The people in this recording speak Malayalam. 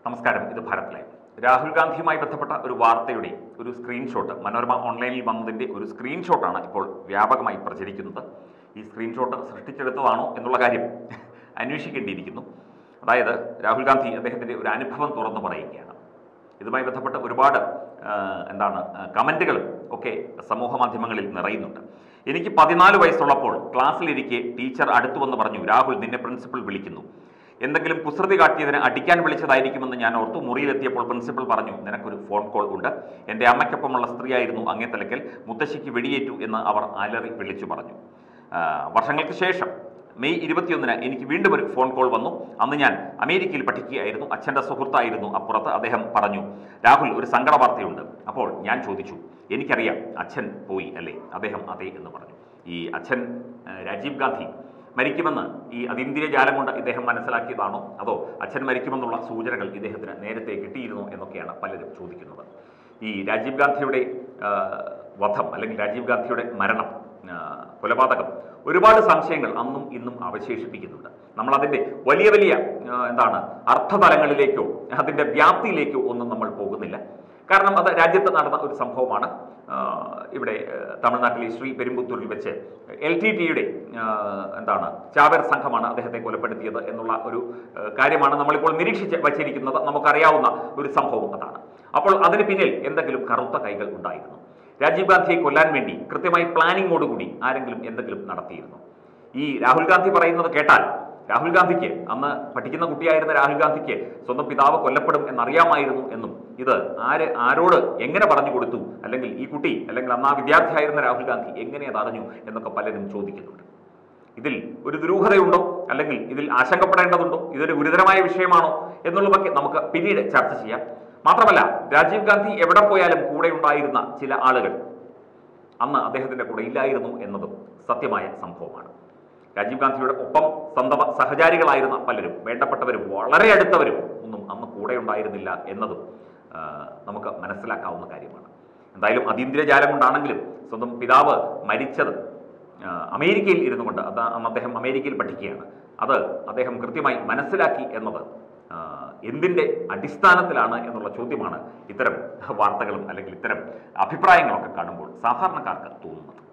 നമസ്കാരം ഇത് ഭാരത് ലൈവ് രാഹുൽ ഗാന്ധിയുമായി ബന്ധപ്പെട്ട ഒരു വാർത്തയുടെ ഒരു സ്ക്രീൻഷോട്ട് മനോരമ ഓൺലൈനിൽ വന്നതിൻ്റെ ഒരു സ്ക്രീൻഷോട്ടാണ് ഇപ്പോൾ വ്യാപകമായി പ്രചരിക്കുന്നത് ഈ സ്ക്രീൻഷോട്ട് സൃഷ്ടിച്ചെടുത്തതാണോ എന്നുള്ള കാര്യം അന്വേഷിക്കേണ്ടിയിരിക്കുന്നു അതായത് രാഹുൽ ഗാന്ധി അദ്ദേഹത്തിൻ്റെ ഒരു അനുഭവം തുറന്നു പറയുകയാണ് ഇതുമായി ബന്ധപ്പെട്ട് ഒരുപാട് ആ, എന്താണ് കമൻറ്റുകളും ഒക്കെ സമൂഹ മാധ്യമങ്ങളിൽ നിറയുന്നുണ്ട് എനിക്ക് പതിനാല് വയസ്സുള്ളപ്പോൾ ക്ലാസ്സിലിരിക്കെ ടീച്ചർ അടുത്തു വന്ന് പറഞ്ഞു രാഹുൽ നിന്നെ പ്രിൻസിപ്പൽ വിളിക്കുന്നു എന്തെങ്കിലും കുസൃതി കാട്ടിയതിന് അടിക്കാൻ വിളിച്ചതായിരിക്കുമെന്ന് ഞാൻ ഓർത്തു മുറിയിലെത്തിയപ്പോൾ പ്രിൻസിപ്പൽ പറഞ്ഞു നിനക്കൊരു ഫോൺ കോൾ ഉണ്ട് എൻ്റെ അമ്മയ്ക്കൊപ്പമുള്ള സ്ത്രീയായിരുന്നു അങ്ങേ തലക്കൽ മുത്തശ്ശിക്ക് വെടിയേറ്റു എന്ന് അവർ അലറി വിളിച്ചു പറഞ്ഞു ആ, വർഷങ്ങൾക്ക് ശേഷം മെയ് ഇരുപത്തിയൊന്നിന് എനിക്ക് വീണ്ടും ഒരു ഫോൺ കോൾ വന്നു അന്ന് ഞാൻ അമേരിക്കയിൽ പഠിക്കുകയായിരുന്നു അച്ഛൻ്റെ സുഹൃത്തായിരുന്നു അപ്പുറത്ത് അദ്ദേഹം പറഞ്ഞു രാഹുൽ ഒരു സങ്കട വാർത്തയുണ്ട് അപ്പോൾ ഞാൻ ചോദിച്ചു എനിക്കറിയാം അച്ഛൻ പോയി അല്ലേ അദ്ദേഹം അതെ എന്ന് പറഞ്ഞു ഈ അച്ഛൻ ആ, രാജീവ് ഗാന്ധി മരിക്കുമെന്ന് ഈ അതീന്ദ്രിയ ജാലം കൊണ്ട് ഇദ്ദേഹം മനസ്സിലാക്കിയതാണോ അതോ അച്ഛൻ മരിക്കുമെന്നുള്ള സൂചനകൾ ഇദ്ദേഹത്തിന് നേരത്തെ കിട്ടിയിരുന്നോ എന്നൊക്കെയാണ് പലരും ചോദിക്കുന്നത് ഈ രാജീവ് ഗാന്ധിയുടെ ആ, വധം അല്ലെങ്കിൽ രാജീവ് ഗാന്ധിയുടെ മരണം ആ, കൊലപാതകം ഒരുപാട് സംശയങ്ങൾ അന്നും ഇന്നും അവശേഷിപ്പിക്കുന്നുണ്ട് നമ്മൾ അതിൻ്റെ വലിയ വലിയ ആ, എന്താണ് അർത്ഥതലങ്ങളിലേക്കോ അതിൻ്റെ വ്യാപ്തിയിലേക്കോ ഒന്നും നമ്മൾ പോകുന്നില്ല കാരണം അത് രാജ്യത്ത് നടന്ന ഒരു സംഭവമാണ് ആ, ഇവിടെ ആ, തമിഴ്നാട്ടിലെ ശ്രീ പെരുമ്പുത്തൂരിൽ വെച്ച് എൽ ടി ടിയുടെ എന്താണ് ചാവേർ സംഘമാണ് അദ്ദേഹത്തെ കൊലപ്പെടുത്തിയത് എന്നുള്ള ഒരു ആ, കാര്യമാണ് നമ്മളിപ്പോൾ നിരീക്ഷിച്ച് വച്ചിരിക്കുന്നത് നമുക്കറിയാവുന്ന ഒരു സംഭവം അതാണ് അപ്പോൾ അതിന് പിന്നിൽ എന്തെങ്കിലും കറുത്ത കൈകൾ ഉണ്ടായിരുന്നു രാജീവ് ഗാന്ധിയെ കൊല്ലാൻ വേണ്ടി കൃത്യമായി പ്ലാനിങ്ങോടുകൂടി ആരെങ്കിലും എന്തെങ്കിലും നടത്തിയിരുന്നു ഈ രാഹുൽ ഗാന്ധി പറയുന്നത് കേട്ടാൽ രാഹുൽ ഗാന്ധിക്ക് അന്ന് പഠിക്കുന്ന കുട്ടിയായിരുന്ന രാഹുൽ ഗാന്ധിക്ക് സ്വന്തം പിതാവ് കൊല്ലപ്പെടും എന്നറിയാമായിരുന്നു എന്നും ഇത് ആര് ആരോട് എങ്ങനെ പറഞ്ഞു കൊടുത്തു അല്ലെങ്കിൽ ഈ കുട്ടി അല്ലെങ്കിൽ അന്ന് ആ വിദ്യാർത്ഥിയായിരുന്ന രാഹുൽ ഗാന്ധി എങ്ങനെ അത് അറിഞ്ഞു എന്നൊക്കെ പലരും ചോദിക്കുന്നുണ്ട് ഇതിൽ ഒരു ദുരൂഹതയുണ്ടോ അല്ലെങ്കിൽ ഇതിൽ ആശങ്കപ്പെടേണ്ടതുണ്ടോ ഇതൊരു ഗുരുതരമായ വിഷയമാണോ എന്നുള്ളതൊക്കെ നമുക്ക് പിന്നീട് ചർച്ച ചെയ്യാം മാത്രമല്ല രാജീവ് ഗാന്ധി എവിടെ പോയാലും കൂടെ ഉണ്ടായിരുന്ന ചില ആളുകൾ അന്ന് അദ്ദേഹത്തിന്റെ കൂടെ ഇല്ലായിരുന്നു എന്നതും സത്യമായ സംഭവമാണ് രാജീവ് ഗാന്ധിയുടെ ഒപ്പം സന്തത സഹചാരികളായിരുന്ന പലരും വേണ്ടപ്പെട്ടവരും വളരെ അടുത്തവരും ഒന്നും അന്ന് കൂടെ ഉണ്ടായിരുന്നില്ല എന്നതും ആ, നമുക്ക് മനസ്സിലാക്കാവുന്ന കാര്യമാണ് എന്തായാലും അതീന്ദ്രിയ ജാലം കൊണ്ടാണെങ്കിലും സ്വന്തം പിതാവ് മരിച്ചത് ആ, അമേരിക്കയിൽ ഇരുന്നു കൊണ്ട് അത് അന്ന് അദ്ദേഹം അമേരിക്കയിൽ പഠിക്കുകയാണ് അത് അദ്ദേഹം കൃത്യമായി മനസ്സിലാക്കി എന്നത് ആ, എന്തിൻ്റെ അടിസ്ഥാനത്തിലാണ് എന്നുള്ള ചോദ്യമാണ് ഇത്തരം വാർത്തകളും അല്ലെങ്കിൽ ഇത്തരം അഭിപ്രായങ്ങളൊക്കെ കാണുമ്പോൾ സാധാരണക്കാർക്ക് തോന്നുന്നത്